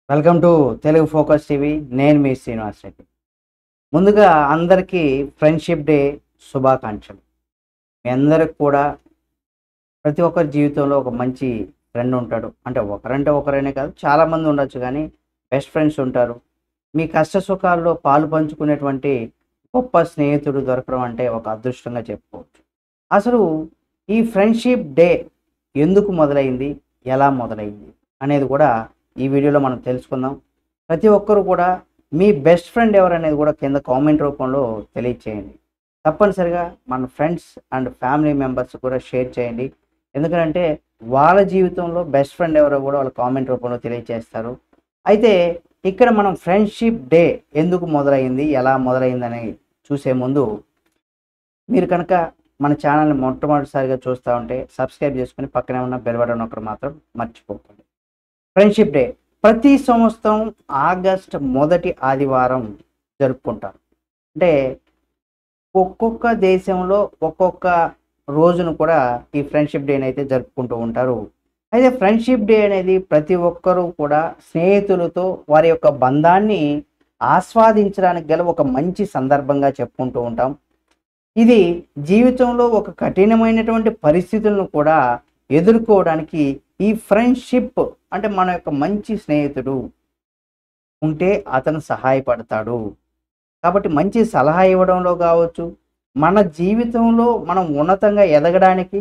welcome to Telugu Focus TV నేను మీ శ్రీనివాస్ రెడ్డి ముందుగా అందరికీ ఫ్రెండ్షిప్ డే శుభాకాంక్షలు మీ అందరికి కూడా ప్రతి ఒక్కరి జీవితంలో ఒక మంచి ఫ్రెండ్ ఉంటాడు అంటే ఒకరంటే ఒకరైనా కాదు చాలామంది ఉండొచ్చు కానీ బెస్ట్ ఫ్రెండ్స్ ఉంటారు మీ కష్ట సుఖాల్లో పాలు పంచుకునేటువంటి గొప్ప స్నేహితుడు దొరకడం అంటే ఒక అదృష్టంగా చెప్పుకోవచ్చు అసలు ఈ ఫ్రెండ్షిప్ డే ఎందుకు మొదలైంది ఎలా మొదలైంది అనేది కూడా ఈ వీడియోలో మనం తెలుసుకుందాం ప్రతి ఒక్కరు కూడా మీ బెస్ట్ ఫ్రెండ్ ఎవరనేది కూడా కింద కామెంట్ రూపంలో తెలియచేయండి తప్పనిసరిగా మన ఫ్రెండ్స్ అండ్ ఫ్యామిలీ మెంబర్స్ కూడా షేర్ చేయండి ఎందుకంటే వాళ్ళ జీవితంలో బెస్ట్ ఫ్రెండ్ ఎవరో కూడా వాళ్ళ కామెంట్ రూపంలో తెలియజేస్తారు అయితే ఇక్కడ మనం ఫ్రెండ్షిప్ డే ఎందుకు మొదలైంది ఎలా మొదలైందని చూసే ముందు మీరు కనుక మన ఛానల్ని మొట్టమొదటిసారిగా చూస్తూ ఉంటే సబ్స్క్రైబ్ చేసుకుని పక్కనే ఉన్న బెల్ బటన్ ఒకటి మాత్రం మర్చిపోకండి ఫ్రెండ్షిప్ డే ప్రతి సంవత్సరం ఆగస్ట్ మొదటి ఆదివారం జరుపుకుంటారు అంటే ఒక్కొక్క దేశంలో ఒక్కొక్క రోజును కూడా ఈ ఫ్రెండ్షిప్ డేని అయితే జరుపుకుంటూ ఉంటారు అయితే ఫ్రెండ్షిప్ డే అనేది ప్రతి ఒక్కరూ కూడా స్నేహితులతో వారి యొక్క బంధాన్ని ఆస్వాదించడానికి గల ఒక మంచి సందర్భంగా చెప్పుకుంటూ ఉంటాం ఇది జీవితంలో ఒక కఠినమైనటువంటి పరిస్థితులను కూడా ఎదుర్కోవడానికి ఈ ఫ్రెండ్షిప్ అంటే మన యొక్క మంచి స్నేహితుడు ఉంటే అతను సహాయపడతాడు కాబట్టి మంచి సలహా ఇవ్వడంలో కావచ్చు మన జీవితంలో మనం ఉన్నతంగా ఎదగడానికి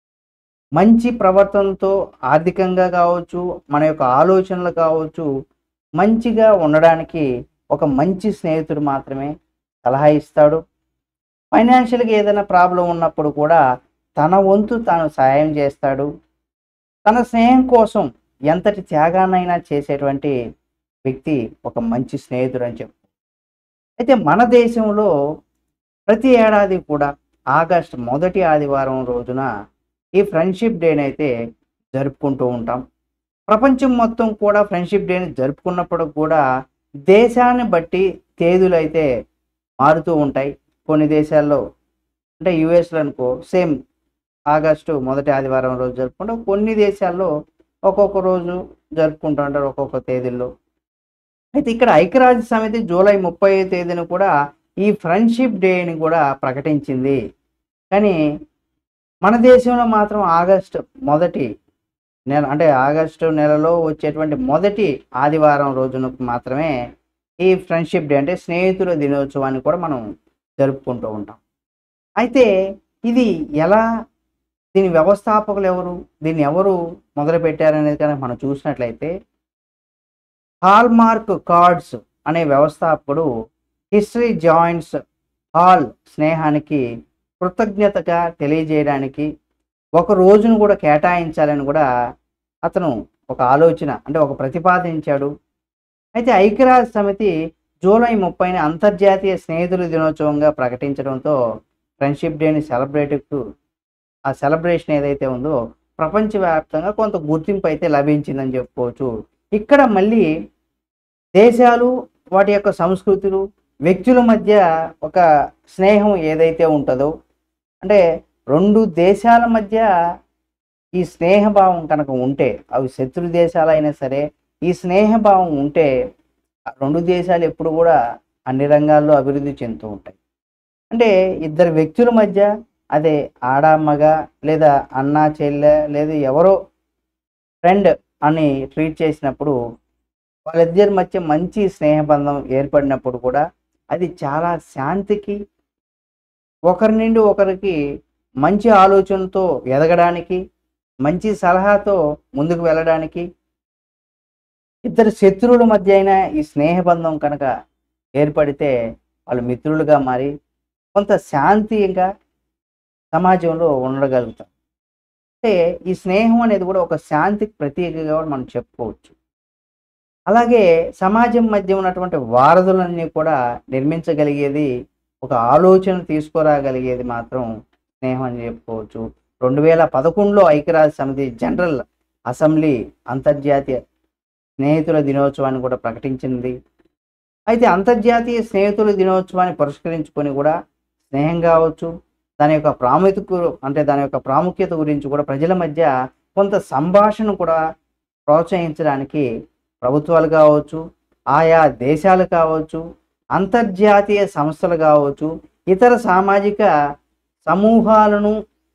మంచి ప్రవర్తనతో ఆర్థికంగా కావచ్చు మన యొక్క ఆలోచనలు కావచ్చు మంచిగా ఉండడానికి ఒక మంచి స్నేహితుడు మాత్రమే సలహా ఇస్తాడు ఫైనాన్షియల్గా ఏదైనా ప్రాబ్లం ఉన్నప్పుడు కూడా తన వంతు తాను సహాయం చేస్తాడు తన స్నేహం కోసం ఎంతటి త్యాగాన్నైనా చేసేటువంటి వ్యక్తి ఒక మంచి స్నేహితుడు అని చెప్పు అయితే మన దేశంలో ప్రతి ఏడాది కూడా ఆగస్ట్ మొదటి ఆదివారం రోజున ఈ ఫ్రెండ్షిప్ డేని అయితే జరుపుకుంటూ ఉంటాం ప్రపంచం మొత్తం కూడా ఫ్రెండ్షిప్ డేని జరుపుకున్నప్పుడు కూడా దేశాన్ని బట్టి తేదీలు అయితే మారుతూ ఉంటాయి కొన్ని దేశాల్లో అంటే యుఎస్లో అనుకో సేమ్ ఆగస్టు మొదటి ఆదివారం రోజు జరుపుకుంటాం కొన్ని దేశాల్లో ఒక్కొక్క రోజు జరుపుకుంటూ ఉంటారు ఒక్కొక్క తేదీల్లో అయితే ఇక్కడ ఐక్యరాజ్య సమితి జూలై ముప్పై తేదీన కూడా ఈ ఫ్రెండ్షిప్ డేని కూడా ప్రకటించింది కానీ మన దేశంలో మాత్రం ఆగస్టు మొదటి నెల అంటే ఆగస్టు నెలలో వచ్చేటువంటి మొదటి ఆదివారం రోజున మాత్రమే ఈ ఫ్రెండ్షిప్ డే అంటే స్నేహితుల దినోత్సవాన్ని కూడా మనం జరుపుకుంటూ ఉంటాం అయితే ఇది ఎలా దీని వ్యవస్థాపకులు ఎవరు దీన్ని ఎవరు మొదలు పెట్టారనేది కనుక మనం చూసినట్లయితే హాల్మార్క్ కార్డ్స్ అనే వ్యవస్థాపకుడు హిస్టరీ జాయింట్స్ హాల్ స్నేహానికి కృతజ్ఞతగా తెలియజేయడానికి ఒక రోజును కూడా కేటాయించాలని కూడా అతను ఒక ఆలోచన అంటే ఒక ప్రతిపాదించాడు అయితే ఐక్యరాజ్య సమితి జూలై ముప్పైని అంతర్జాతీయ స్నేహితుల దినోత్సవంగా ప్రకటించడంతో ఫ్రెండ్షిప్ డేని సెలబ్రేట్కు ఆ సెలబ్రేషన్ ఏదైతే ఉందో ప్రపంచవ్యాప్తంగా కొంత గుర్తింపు అయితే లభించిందని చెప్పుకోవచ్చు ఇక్కడ మళ్ళీ దేశాలు వాటి యొక్క సంస్కృతులు వ్యక్తుల మధ్య ఒక స్నేహం ఏదైతే ఉంటుందో అంటే రెండు దేశాల మధ్య ఈ స్నేహభావం కనుక ఉంటే అవి శత్రు దేశాలైనా సరే ఈ స్నేహభావం ఉంటే ఆ రెండు దేశాలు ఎప్పుడు కూడా అన్ని రంగాల్లో అభివృద్ధి చెందుతూ ఉంటాయి అంటే ఇద్దరు వ్యక్తుల మధ్య అదే ఆడ మగ లేదా అన్న చెల్లె లేదా ఎవరో ఫ్రెండ్ అని ట్రీట్ చేసినప్పుడు వాళ్ళిద్దరి మధ్య మంచి స్నేహబంధం ఏర్పడినప్పుడు కూడా అది చాలా శాంతికి ఒకరి నుండి ఒకరికి మంచి ఆలోచనతో ఎదగడానికి మంచి సలహాతో ముందుకు వెళ్ళడానికి ఇద్దరు శత్రువుల మధ్య అయినా ఈ స్నేహబంధం కనుక ఏర్పడితే వాళ్ళు మిత్రులుగా మారి కొంత శాంతిగా సమాజంలో ఉండగలుగుతాం అంటే ఈ స్నేహం అనేది కూడా ఒక శాంతికి ప్రతీకగా కూడా మనం చెప్పుకోవచ్చు అలాగే సమాజం మధ్య ఉన్నటువంటి వారధులన్నీ కూడా నిర్మించగలిగేది ఒక ఆలోచన తీసుకురాగలిగేది మాత్రం స్నేహం అని చెప్పుకోవచ్చు రెండు వేల పదకొండులో ఐక్యరాజ్య సమితి జనరల్ అసెంబ్లీ అంతర్జాతీయ స్నేహితుల దినోత్సవాన్ని కూడా ప్రకటించింది అయితే అంతర్జాతీయ స్నేహితుల దినోత్సవాన్ని పురస్కరించుకొని కూడా స్నేహం కావచ్చు దాని యొక్క ప్రాముఖ్యత అంటే దాని యొక్క ప్రాముఖ్యత గురించి కూడా ప్రజల మధ్య కొంత సంభాషణ కూడా ప్రోత్సహించడానికి ప్రభుత్వాలు కావచ్చు ఆయా దేశాలు కావచ్చు అంతర్జాతీయ సంస్థలు కావచ్చు ఇతర సామాజిక సమూహాలను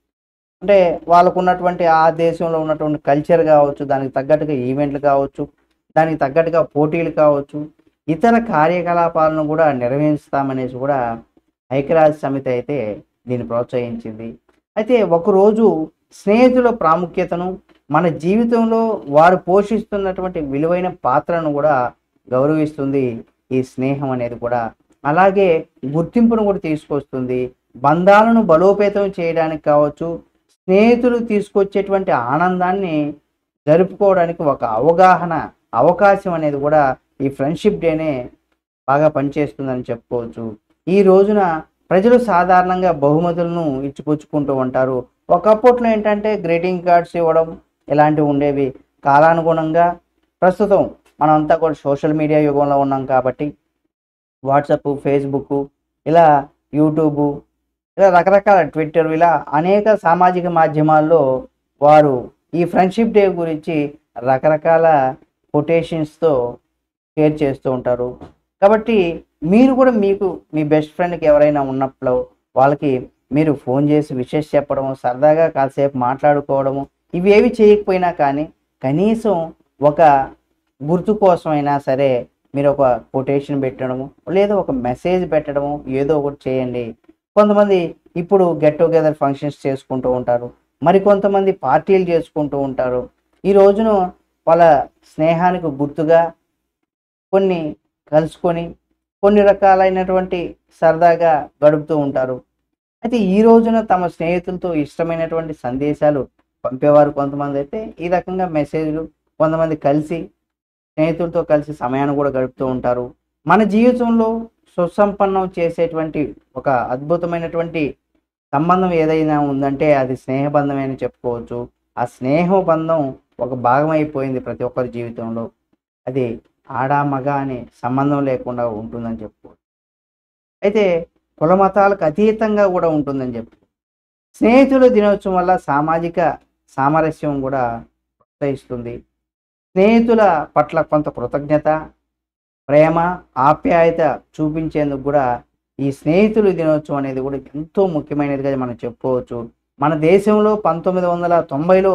అంటే వాళ్ళకు ఉన్నటువంటి ఆ దేశంలో ఉన్నటువంటి కల్చర్ కావచ్చు దానికి తగ్గట్టుగా ఈవెంట్లు కావచ్చు దానికి తగ్గట్టుగా పోటీలు కావచ్చు ఇతర కార్యకలాపాలను కూడా నిర్వహిస్తామనేసి కూడా ఐక్యరాజ్య సమితి అయితే దీన్ని ప్రోత్సహించింది అయితే ఒకరోజు స్నేహితుల ప్రాముఖ్యతను మన జీవితంలో వారు పోషిస్తున్నటువంటి విలువైన పాత్రను కూడా గౌరవిస్తుంది ఈ స్నేహం అనేది కూడా అలాగే గుర్తింపును కూడా తీసుకొస్తుంది బంధాలను బలోపేతం చేయడానికి కావచ్చు స్నేహితులు తీసుకొచ్చేటువంటి ఆనందాన్ని జరుపుకోవడానికి ఒక అవగాహన అవకాశం అనేది కూడా ఈ ఫ్రెండ్షిప్ డేనే బాగా పనిచేస్తుందని చెప్పుకోవచ్చు ఈ రోజున ప్రజలు సాధారణంగా బహుమతులను ఇచ్చిపుచ్చుకుంటూ ఉంటారు ఒకప్పట్లో ఏంటంటే గ్రీటింగ్ కార్డ్స్ ఇవ్వడం ఇలాంటివి ఉండేవి కాలానుగుణంగా ప్రస్తుతం మనమంతా కూడా సోషల్ మీడియా యుగంలో ఉన్నాం కాబట్టి వాట్సప్ ఫేస్బుక్ ఇలా యూట్యూబ్ ఇలా రకరకాల ట్విట్టర్ ఇలా అనేక సామాజిక మాధ్యమాల్లో వారు ఈ ఫ్రెండ్షిప్ డే గురించి రకరకాల కొటేషన్స్తో షేర్ చేస్తూ ఉంటారు కాబట్టి మీరు కూడా మీకు మీ బెస్ట్ ఫ్రెండ్కి ఎవరైనా ఉన్నప్పుడు వాళ్ళకి మీరు ఫోన్ చేసి విషెస్ చెప్పడము సరదాగా కాసేపు మాట్లాడుకోవడము ఇవి ఏవి చేయకపోయినా కానీ కనీసం ఒక గుర్తు కోసమైనా సరే మీరు ఒక కొటేషన్ పెట్టడము లేదా ఒక మెసేజ్ పెట్టడము ఏదో ఒకటి చేయండి కొంతమంది ఇప్పుడు గెట్ టుగెదర్ ఫంక్షన్స్ చేసుకుంటూ ఉంటారు మరి కొంతమంది పార్టీలు చేసుకుంటూ ఉంటారు ఈ రోజున వాళ్ళ స్నేహానికి గుర్తుగా కొన్ని కలుసుకొని కొన్ని రకాలైనటువంటి సరదాగా గడుపుతూ ఉంటారు అయితే ఈ రోజున తమ స్నేహితులతో ఇష్టమైనటువంటి సందేశాలు పంపేవారు కొంతమంది అయితే ఈ రకంగా మెసేజ్లు కొంతమంది కలిసి స్నేహితులతో కలిసి సమయాన్ని కూడా గడుపుతూ ఉంటారు మన జీవితంలో సుసంపన్నం చేసేటువంటి ఒక అద్భుతమైనటువంటి సంబంధం ఏదైనా ఉందంటే అది స్నేహబంధమే అని చెప్పుకోవచ్చు ఆ స్నేహ బంధం ఒక భాగం అయిపోయింది ప్రతి ఒక్కరి జీవితంలో అది ఆడ మగ అనే సంబంధం లేకుండా ఉంటుందని చెప్పుకోవచ్చు అయితే కుల మతాలకు అతీతంగా కూడా ఉంటుందని చెప్పు స్నేహితుల దినోత్సవం వల్ల సామాజిక సామరస్యం కూడా ప్రోత్సహిస్తుంది స్నేహితుల పట్ల కొంత కృతజ్ఞత ప్రేమ ఆప్యాయత చూపించేందుకు కూడా ఈ స్నేహితుల దినోత్సవం అనేది కూడా ఎంతో ముఖ్యమైనదిగా మనం చెప్పుకోవచ్చు మన దేశంలో పంతొమ్మిది వందల తొంభైలో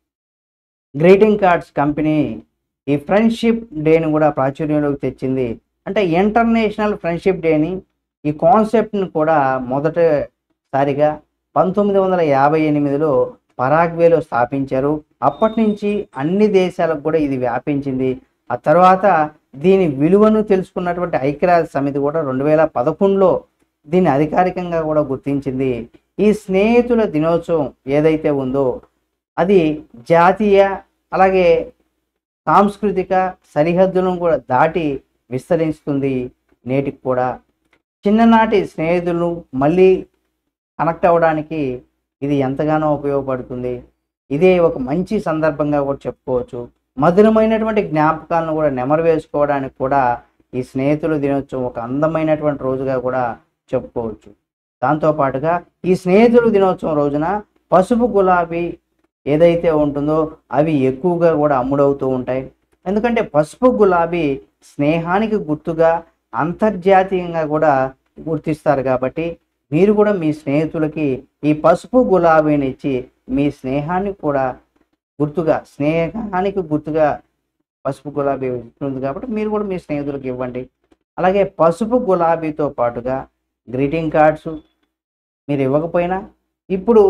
గ్రీటింగ్ కార్డ్స్ కంపెనీ ఈ ఫ్రెండ్షిప్ డేని కూడా ప్రాచుర్యంలోకి తెచ్చింది అంటే ఇంటర్నేషనల్ ఫ్రెండ్షిప్ డేని ఈ కాన్సెప్ట్ని కూడా మొదటిసారిగా పంతొమ్మిది వందల యాభై ఎనిమిదిలో పరాగ్వేలో స్థాపించారు అప్పటి నుంచి అన్ని దేశాలకు కూడా ఇది వ్యాపించింది ఆ తర్వాత దీని విలువను తెలుసుకున్నటువంటి ఐక్యరాజ్య సమితి కూడా రెండు వేల పదకొండులో దీన్ని అధికారికంగా కూడా గుర్తించింది ఈ స్నేహితుల దినోత్సవం ఏదైతే ఉందో అది జాతీయ అలాగే సాంస్కృతిక సరిహద్దులను కూడా దాటి విస్తరిస్తుంది నేటికి కూడా చిన్ననాటి స్నేహితులను మళ్ళీ కనెక్ట్ అవ్వడానికి ఇది ఎంతగానో ఉపయోగపడుతుంది ఇదే ఒక మంచి సందర్భంగా కూడా చెప్పుకోవచ్చు మధురమైనటువంటి జ్ఞాపకాలను కూడా నెమరు వేసుకోవడానికి కూడా ఈ స్నేహితుల దినోత్సవం ఒక అందమైనటువంటి రోజుగా కూడా చెప్పుకోవచ్చు దాంతోపాటుగా ఈ స్నేహితుల దినోత్సవం రోజున పసుపు గులాబీ ఏదైతే ఉంటుందో అవి ఎక్కువగా కూడా అమ్ముడవుతూ ఉంటాయి ఎందుకంటే పసుపు గులాబీ స్నేహానికి గుర్తుగా అంతర్జాతీయంగా కూడా గుర్తిస్తారు కాబట్టి మీరు కూడా మీ స్నేహితులకి ఈ పసుపు గులాబీని ఇచ్చి మీ స్నేహాన్ని కూడా గుర్తుగా స్నేహానికి గుర్తుగా పసుపు గులాబీ ఉంటుంది కాబట్టి మీరు కూడా మీ స్నేహితులకు ఇవ్వండి అలాగే పసుపు గులాబీతో పాటుగా గ్రీటింగ్ కార్డ్స్ మీరు ఇవ్వకపోయినా ఇప్పుడు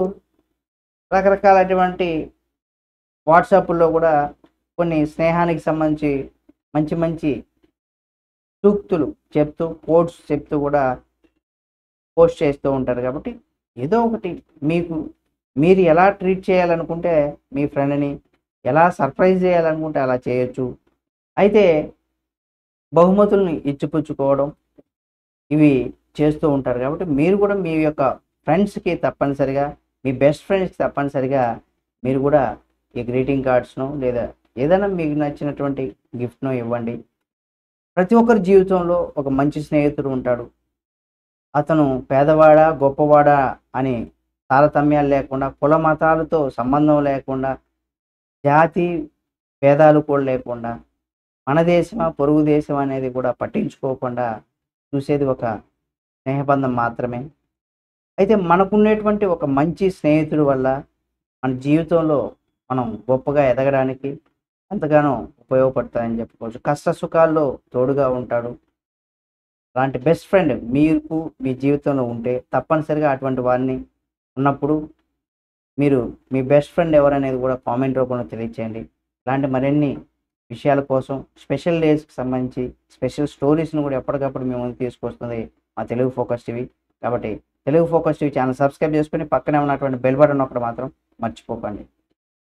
రకరకాలైనటువంటి వాట్సాప్లో కూడా కొన్ని స్నేహానికి సంబంధించి మంచి మంచి సూక్తులు చెప్తూ కోడ్స్ చెప్తూ కూడా పోస్ట్ చేస్తూ ఉంటారు కాబట్టి ఏదో ఒకటి మీకు మీరు ఎలా ట్రీట్ చేయాలనుకుంటే మీ ఫ్రెండ్ని ఎలా సర్ప్రైజ్ చేయాలనుకుంటే అలా చేయొచ్చు అయితే బహుమతుల్ని ఇచ్చిపుచ్చుకోవడం ఇవి చేస్తూ ఉంటారు కాబట్టి మీరు కూడా మీ యొక్క ఫ్రెండ్స్కి తప్పనిసరిగా మీ బెస్ట్ ఫ్రెండ్స్కి తప్పనిసరిగా మీరు కూడా ఈ గ్రీటింగ్ కార్డ్స్ను లేదా ఏదైనా మీకు నచ్చినటువంటి గిఫ్ట్ను ఇవ్వండి ప్రతి ఒక్కరి జీవితంలో ఒక మంచి స్నేహితుడు ఉంటాడు అతను పేదవాడా గొప్పవాడా అని తారతమ్యాలు లేకుండా కుల మతాలతో సంబంధం లేకుండా జాతి భేదాలు కూడా లేకుండా మన దేశమా పొరుగు దేశం అనేది కూడా పట్టించుకోకుండా చూసేది ఒక స్నేహబంధం మాత్రమే అయితే మనకున్నటువంటి ఒక మంచి స్నేహితుడి వల్ల మన జీవితంలో మనం గొప్పగా ఎదగడానికి ఎంతగానో ఉపయోగపడతాయని చెప్పుకోవచ్చు కష్ట సుఖాల్లో తోడుగా ఉంటాడు అలాంటి బెస్ట్ ఫ్రెండ్ మీకు మీ జీవితంలో ఉంటే తప్పనిసరిగా అటువంటి వారిని ఉన్నప్పుడు మీరు మీ బెస్ట్ ఫ్రెండ్ ఎవరనేది కూడా కామెంట్ రూపంలో తెలియచేయండి ఇలాంటి మరిన్ని విషయాల కోసం స్పెషల్ డేస్కి సంబంధించి స్పెషల్ స్టోరీస్ను కూడా ఎప్పటికప్పుడు మేము ముందుకు తీసుకొస్తుంది మా తెలుగు ఫోకస్ టీవీ కాబట్టి Telugu Focus TV channel subscribe చేసుకుని పక్కనే ఉన్నటువంటి బెల్ బటన్ ఒకటి మాత్రం మర్చిపోకండి